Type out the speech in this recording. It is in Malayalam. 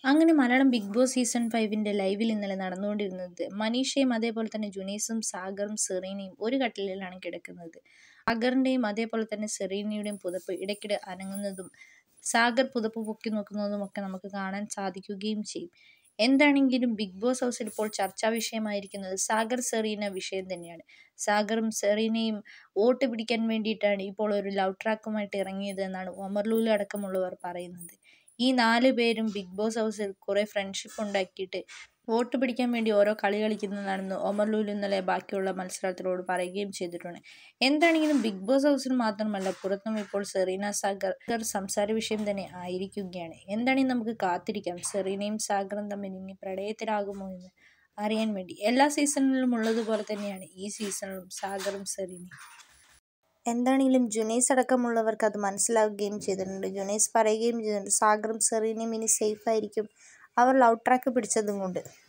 അങ്ങനെ മലയാളം ബിഗ് ബോസ് സീസൺ ഫൈവിൻ്റെ ലൈവിൽ ഇന്നലെ നടന്നുകൊണ്ടിരുന്നത് മനീഷയും അതേപോലെ തന്നെ ജുനൈസും സാഗറും സെറീനയും ഒരു കട്ടിലിലാണ് കിടക്കുന്നത് സാഗറിൻ്റെയും അതേപോലെ തന്നെ സെറീനയുടെയും പുതപ്പ് ഇടയ്ക്കിടെ അനങ്ങുന്നതും സാഗർ പുതപ്പ് പൊക്കി നോക്കുന്നതും ഒക്കെ നമുക്ക് കാണാൻ സാധിക്കുകയും ചെയ്യും എന്താണെങ്കിലും ബിഗ് ബോസ് ഹൗസിൽ ഇപ്പോൾ ചർച്ചാ വിഷയമായിരിക്കുന്നത് സാഗർ സെറീന വിഷയം തന്നെയാണ് സാഗറും സെറീനയും വോട്ട് പിടിക്കാൻ വേണ്ടിയിട്ടാണ് ഇപ്പോൾ ഒരു ലവ് ട്രാക്കുമായിട്ട് ഇറങ്ങിയത് എന്നാണ് ഒമർ ലൂലു അടക്കമുള്ളവർ പറയുന്നത് ഈ നാല് പേരും ബിഗ് ബോസ് ഹൗസിൽ കുറേ ഫ്രണ്ട്ഷിപ്പ് ഉണ്ടാക്കിയിട്ട് വോട്ട് പിടിക്കാൻ വേണ്ടി ഓരോ കളി കളിക്കുന്നതാണെന്ന് ഒമർ ലൂലു ഇന്നലെ ബാക്കിയുള്ള മത്സരത്തിലോട് പറയുകയും ചെയ്തിട്ടുണ്ട് എന്താണെങ്കിലും ബിഗ് ബോസ് ഹൗസിൽ മാത്രമല്ല പുറത്തും ഇപ്പോൾ സെറീന സാഗർ സംസാര വിഷയം തന്നെ ആയിരിക്കുകയാണ് എന്താണെങ്കിലും നമുക്ക് കാത്തിരിക്കാം സെറീനയും സാഗറും തമ്മിൽ ഇനി പ്രണയത്തിലാകുമോ എന്ന് അറിയാൻ വേണ്ടി എല്ലാ സീസണിലും ഉള്ളതുപോലെ തന്നെയാണ് ഈ സീസണിലും സാഗറും സെറീനയും എന്താണെങ്കിലും ജുനൈസ് അടക്കമുള്ളവർക്ക് അത് മനസ്സിലാവുകയും ചെയ്തിട്ടുണ്ട് ജുനൈസ് പറയുകയും ചെയ്തിട്ടുണ്ട് സാഗറും സെറീനയും ഇനി സേഫ് ആയിരിക്കും അവർ ലവ് ട്രാക്ക് പിടിച്ചതും കൊണ്ട്